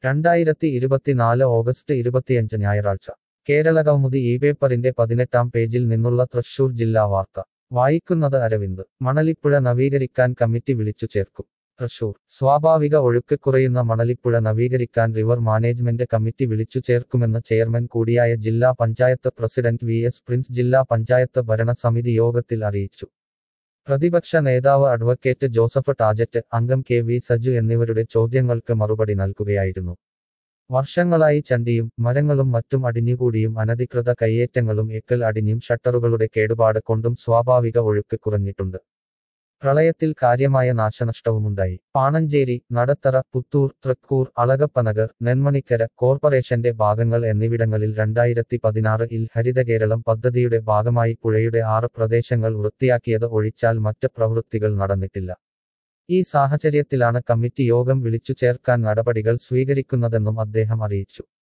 രണ്ടായിരത്തി ഇരുപത്തിനാല് ഓഗസ്റ്റ് ഇരുപത്തിയഞ്ച് ഞായറാഴ്ച കേരള കൗമുദി ഈ പേപ്പറിന്റെ പതിനെട്ടാം പേജിൽ നിന്നുള്ള തൃശൂർ ജില്ലാ വാർത്ത വായിക്കുന്നത് അരവിന്ദ് മണലിപ്പുഴ നവീകരിക്കാൻ കമ്മിറ്റി വിളിച്ചു ചേർക്കും തൃശൂർ സ്വാഭാവിക ഒഴുക്ക് കുറയുന്ന മണലിപ്പുഴ നവീകരിക്കാൻ റിവർ മാനേജ്മെന്റ് കമ്മിറ്റി വിളിച്ചു ചേർക്കുമെന്ന് ചെയർമാൻ കൂടിയായ ജില്ലാ panchayat president V S Prince ജില്ലാ പഞ്ചായത്ത് ഭരണസമിതി യോഗത്തിൽ അറിയിച്ചു പ്രതിപക്ഷ നേതാവ് അഡ്വക്കേറ്റ് ജോസഫ് ടാജറ്റ് അംഗം കെ വി സജു എന്നിവരുടെ ചോദ്യങ്ങൾക്ക് മറുപടി നൽകുകയായിരുന്നു വർഷങ്ങളായി ചണ്ടിയും മരങ്ങളും മറ്റും അടിഞ്ഞുകൂടിയും അനധികൃത കയ്യേറ്റങ്ങളും എക്കൽ അടിഞ്ഞും ഷട്ടറുകളുടെ കേടുപാട് കൊണ്ടും സ്വാഭാവിക ഒഴുക്ക് കുറഞ്ഞിട്ടുണ്ട് പ്രളയത്തിൽ കാര്യമായ നാശനഷ്ടവുമുണ്ടായി പാണഞ്ചേരി നടത്തറ പുത്തൂർ തൃക്കൂർ അളകപ്പനഗർ നെന്മണിക്കര കോർപ്പറേഷന്റെ ഭാഗങ്ങൾ എന്നിവിടങ്ങളിൽ രണ്ടായിരത്തി പതിനാറിൽ ഹരിതകേരളം പദ്ധതിയുടെ ഭാഗമായി പുഴയുടെ ആറ് പ്രദേശങ്ങൾ വൃത്തിയാക്കിയത് ഒഴിച്ചാൽ മറ്റ് പ്രവൃത്തികൾ നടന്നിട്ടില്ല ഈ സാഹചര്യത്തിലാണ് കമ്മിറ്റി യോഗം വിളിച്ചു ചേർക്കാൻ നടപടികൾ സ്വീകരിക്കുന്നതെന്നും അദ്ദേഹം അറിയിച്ചു